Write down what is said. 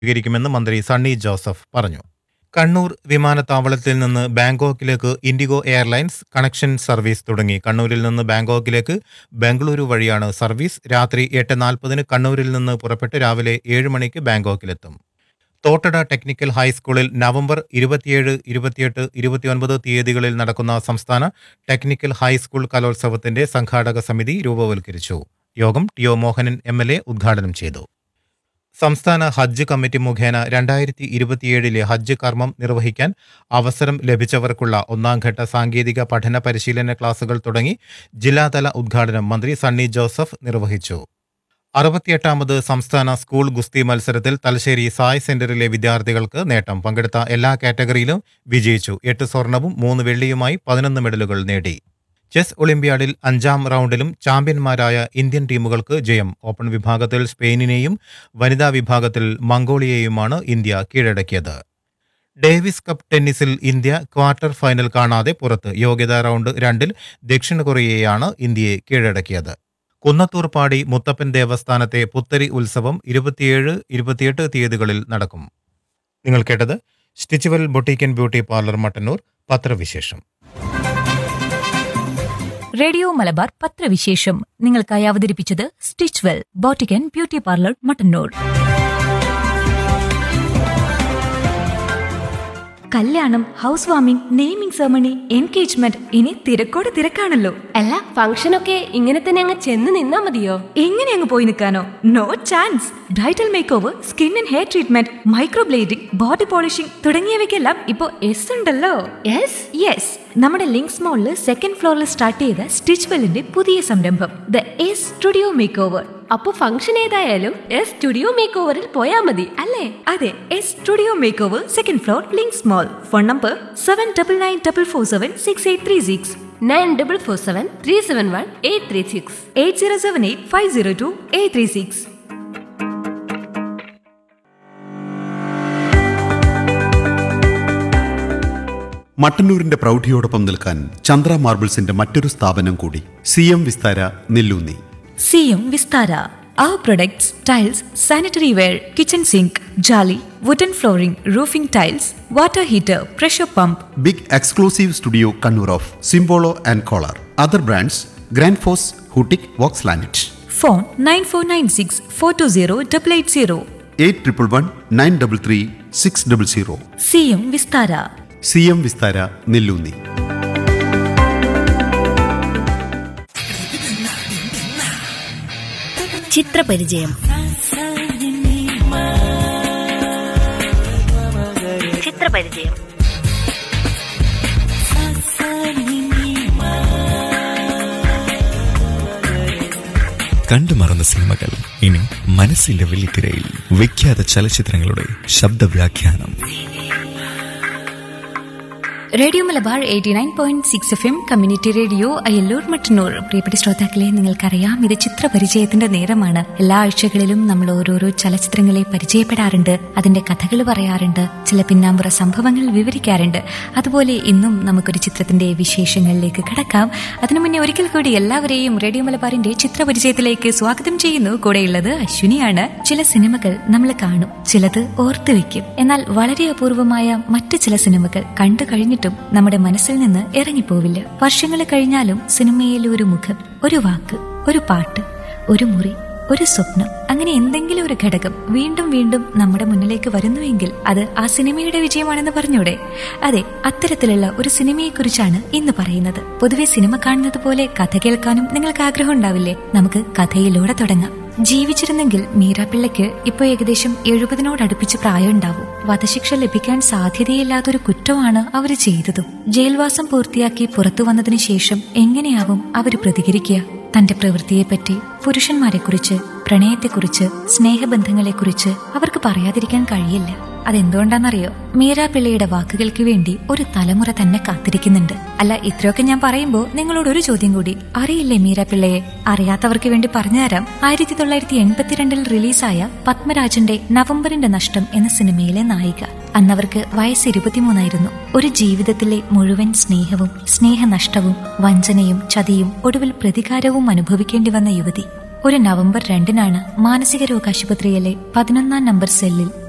സ്വീകരിക്കുമെന്ന് മന്ത്രി സണ്ണി ജോസഫ് പറഞ്ഞു കണ്ണൂർ വിമാനത്താവളത്തിൽ നിന്ന് ബാങ്കോക്കിലേക്ക് ഇൻഡിഗോ എയർലൈൻസ് കണക്ഷൻ സർവീസ് തുടങ്ങി കണ്ണൂരിൽ നിന്ന് ബാങ്കോക്കിലേക്ക് ബംഗളൂരു വഴിയാണ് സർവീസ് രാത്രി എട്ട് നാൽപ്പതിന് കണ്ണൂരിൽ നിന്ന് പുറപ്പെട്ട് രാവിലെ ഏഴ് മണിക്ക് ബാങ്കോക്കിലെത്തും തോട്ടട ടെക്നിക്കൽ ഹൈസ്കൂളിൽ നവംബർ ഇരുപത്തിയേഴ് ഇരുപത്തിയെട്ട് ഇരുപത്തിയൊൻപത് തീയതികളിൽ നടക്കുന്ന സംസ്ഥാന ടെക്നിക്കൽ ഹൈസ്കൂൾ കലോത്സവത്തിന്റെ സംഘാടക സമിതി രൂപവൽക്കരിച്ചു യോഗം T O Mohanan M L A ഉദ്ഘാടനം ചെയ്തു സംസ്ഥാന ഹജ്ജ് കമ്മിറ്റി മുഖേന രണ്ടായിരത്തി ഇരുപത്തിയേഴിലെ ഹജ്ജ് കർമ്മം നിർവഹിക്കാൻ അവസരം ലഭിച്ചവർക്കുള്ള ഒന്നാംഘട്ട സാങ്കേതിക പഠന പരിശീലന ക്ലാസുകൾ തുടങ്ങി ജില്ലാതല ഉദ്ഘാടനം മന്ത്രി സണ്ണി ജോസഫ് നിർവഹിച്ചു അറുപത്തിയെട്ടാമത് സംസ്ഥാന സ്കൂൾ ഗുസ്തി മത്സരത്തിൽ തലശ്ശേരി സായ് സെന്ററിലെ വിദ്യാർത്ഥികൾക്ക് നേട്ടം പങ്കെടുത്ത എല്ലാ കാറ്റഗറിയിലും വിജയിച്ചു എട്ട് സ്വർണവും മൂന്ന് വെള്ളിയുമായി പതിനൊന്ന് മെഡലുകൾ നേടി ചെസ് ഒളിമ്പ്യാഡിൽ അഞ്ചാം റൗണ്ടിലും ചാമ്പ്യന്മാരായ ഇന്ത്യൻ ടീമുകൾക്ക് ജയം ഓപ്പൺ വിഭാഗത്തിൽ സ്പെയിനിനെയും വനിതാ വിഭാഗത്തിൽ മംഗോളിയയുമാണ് ഇന്ത്യ കീഴടക്കിയത് ഡേവിസ് കപ്പ് ടെന്നീസിൽ ഇന്ത്യ ക്വാർട്ടർ ഫൈനൽ കാണാതെ പുറത്ത് യോഗ്യതാ റൗണ്ട് രണ്ടിൽ ദക്ഷിണ കൊറിയയാണ് ഇന്ത്യയെ കീഴടക്കിയത് കുന്നത്തൂർപ്പാടി മുത്തപ്പൻ ദേവസ്ഥാനത്തെ പുത്തരി ഉത്സവം ഇരുപത്തിയേഴ് ഇരുപത്തിയെട്ട് തീയതികളിൽ നടക്കും നിങ്ങൾ കേട്ടത് Stitch Well boutique and beauty parlour Mattannur പത്രവിശേഷം റേഡിയോ മലബാർ പത്രവിശേഷം നിങ്ങൾക്കായി അവതരിപ്പിച്ചത് Stitch Well boutique and beauty parlour Mattannur കല്യാണം house warming naming ceremony engagement ഇനി തിരക്കോട് തിരക്കാണല്ലോ അല്ല ഫംഗ്ഷനൊക്കെ ഇങ്ങനെ തന്നെ അങ്ങ് ചെന്ന് നിന്നാ മതിയോ എങ്ങനെ അങ്ങ് പോയി നിൽക്കാനോ no chance bridal makeover skin and hair treatment microblading body polishing തുടങ്ങിയവയ്ക്കെല്ലാം ഇപ്പോ എസ് ഉണ്ടല്ലോ യെസ് യെസ് നമ്മുടെ ലിങ്ക്സ് മോളിൽ സെക്കൻഡ് ഫ്ലോറിൽ സ്റ്റാർട്ട് ചെയ്ത സ്റ്റിച്ച് വെല്ലിന്റെ പുതിയ സംരംഭം the S studio makeover അപ്പൊ ഫംഗ്ഷൻ ഏതായാലും എസ് സ്റ്റുഡിയോ മേക്ക് ഓവറിൽ പോയാ മതി അല്ലേ അതെ S studio makeover second floor Links mall phone number seven double nine double four seven six eight three six nine double four seven three seven one eight three six eight zero seven eight five zero two eight three six മട്ടന്നൂരിന്റെ പ്രൗഢിയോടൊപ്പം നിൽക്കാൻ ചന്ദ്ര മാർബിൾസിന്റെ മറ്റൊരു സ്ഥാപനം കൂടി C M Vistara Nellunni C M Vistara Our products, tiles, sanitary ware, kitchen sink, jolly, wooden flooring, roofing tiles, water heater, pressure pump, big exclusive studio Kannur of Simpolo and Kohler other brands Grundfos ഹൂട്ടിക് Vox ലാനറ്റ് phone 9496 420 880. Eight triple one nine double three six double zero C M Vistara C M Vistara Nellunni ചിത്രപരിചയം ചിത്രപരിചയം കണ്ടു മറന്ന സിനിമകൾ ഇനി മനസ്സിന്റെ വെള്ളിത്തിരയിൽ വിഖ്യാത ചലച്ചിത്രങ്ങളുടെ ശബ്ദവ്യാഖ്യാനം radio Malabar eighty nine point six F M community radio Ayyallur Mattannur പ്രിയപ്പെട്ട ശ്രോതാക്കളെ നിങ്ങൾക്കറിയാം ഇത് ചിത്രപരിചയത്തിന്റെ നേരമാണ് എല്ലാ ആഴ്ചകളിലും നമ്മൾ ഓരോരോ ചലച്ചിത്രങ്ങളെ പരിചയപ്പെടാറുണ്ട് അതിന്റെ കഥകൾ പറയാറുണ്ട് ചില പിന്നാമ്പുറ സംഭവങ്ങൾ വിവരിക്കാറുണ്ട് അതുപോലെ ഇന്നും നമുക്കൊരു ചിത്രത്തിന്റെ വിശേഷങ്ങളിലേക്ക് കടക്കാം അതിനു മുന്നേ ഒരിക്കൽ കൂടി എല്ലാവരെയും റേഡിയോ മലബാറിന്റെ ചിത്രപരിചയത്തിലേക്ക് സ്വാഗതം ചെയ്യുന്നു കൂടെയുള്ളത് അശ്വിനിയാണ് ചില സിനിമകൾ നമ്മൾ കാണും ചിലത് ഓർത്തു വെക്കും എന്നാൽ വളരെ അപൂർവമായ മറ്റു ചില സിനിമകൾ കണ്ടു കഴിഞ്ഞിട്ടും നമ്മുടെ മനസ്സിൽ നിന്ന് ഇറങ്ങിപ്പോവില്ല വർഷങ്ങൾ കഴിഞ്ഞാലും സിനിമയിലെ ഒരു മുഖം ഒരു വാക്ക് ഒരു പാട്ട് ഒരു മുറി ഒരു സ്വപ്നം അങ്ങനെ എന്തെങ്കിലും ഒരു ഘടകം വീണ്ടും വീണ്ടും നമ്മുടെ മുന്നിലേക്ക് വരുന്നുവെങ്കിൽ അത് ആ സിനിമയുടെ വിജയമാണെന്ന് പറഞ്ഞൂടെ അതെ അത്തരത്തിലുള്ള ഒരു സിനിമയെക്കുറിച്ചാണ് ഇന്ന് പറയുന്നത് പൊതുവെ സിനിമ കാണുന്നത് പോലെ കഥ കേൾക്കാനും നിങ്ങൾക്ക് ആഗ്രഹം ഉണ്ടാവില്ലേ നമുക്ക് കഥയിലൂടെ തുടങ്ങാം ജീവിച്ചിരുന്നെങ്കിൽ മീരാപിള്ളയ്ക്ക് ഇപ്പോൾ ഏകദേശം എഴുപതിനോടടുപ്പിച്ച് പ്രായമുണ്ടാവും വധശിക്ഷ ലഭിക്കാൻ സാധ്യതയില്ലാത്തൊരു കുറ്റമാണ് അവർ ചെയ്തതും ജയിൽവാസം പൂർത്തിയാക്കി പുറത്തു വന്നതിന് ശേഷം എങ്ങനെയാവും അവർ പ്രതികരിക്കുക തന്റെ പ്രവൃത്തിയെപ്പറ്റി പുരുഷന്മാരെക്കുറിച്ച് പ്രണയത്തെക്കുറിച്ച് സ്നേഹബന്ധങ്ങളെക്കുറിച്ച് അവർക്ക് പറയാതിരിക്കാൻ കഴിയില്ല അതെന്തുകൊണ്ടാണെന്നറിയോ മീരാ പിള്ളയുടെ വാക്കുകൾക്ക് വേണ്ടി ഒരു തലമുറ തന്നെ കാത്തിരിക്കുന്നുണ്ട് അല്ല ഇത്രയൊക്കെ ഞാൻ പറയുമ്പോ നിങ്ങളോട് ഒരു ചോദ്യം കൂടി അറിയില്ലേ മീരാ പിള്ളയെ അറിയാത്തവർക്ക് വേണ്ടി പറഞ്ഞുതരാം ആയിരത്തി തൊള്ളായിരത്തി എൺപത്തിരണ്ടിൽ റിലീസായ പത്മരാജന്റെ നവംബറിന്റെ നഷ്ടം എന്ന സിനിമയിലെ നായിക അന്നവർക്ക് വയസ്സ് ഇരുപത്തിമൂന്നായിരുന്നു ഒരു ജീവിതത്തിലെ മുഴുവൻ സ്നേഹവും സ്നേഹനഷ്ടവും വഞ്ചനയും ചതിയും ഒടുവിൽ പ്രതികാരവും അനുഭവിക്കേണ്ടി വന്ന യുവതി ഒരു നവംബർ രണ്ടിനാണ് മാനസിക രോഗാശുപത്രിയിലെ പതിനൊന്നാം നമ്പർ സെല്ലിൽ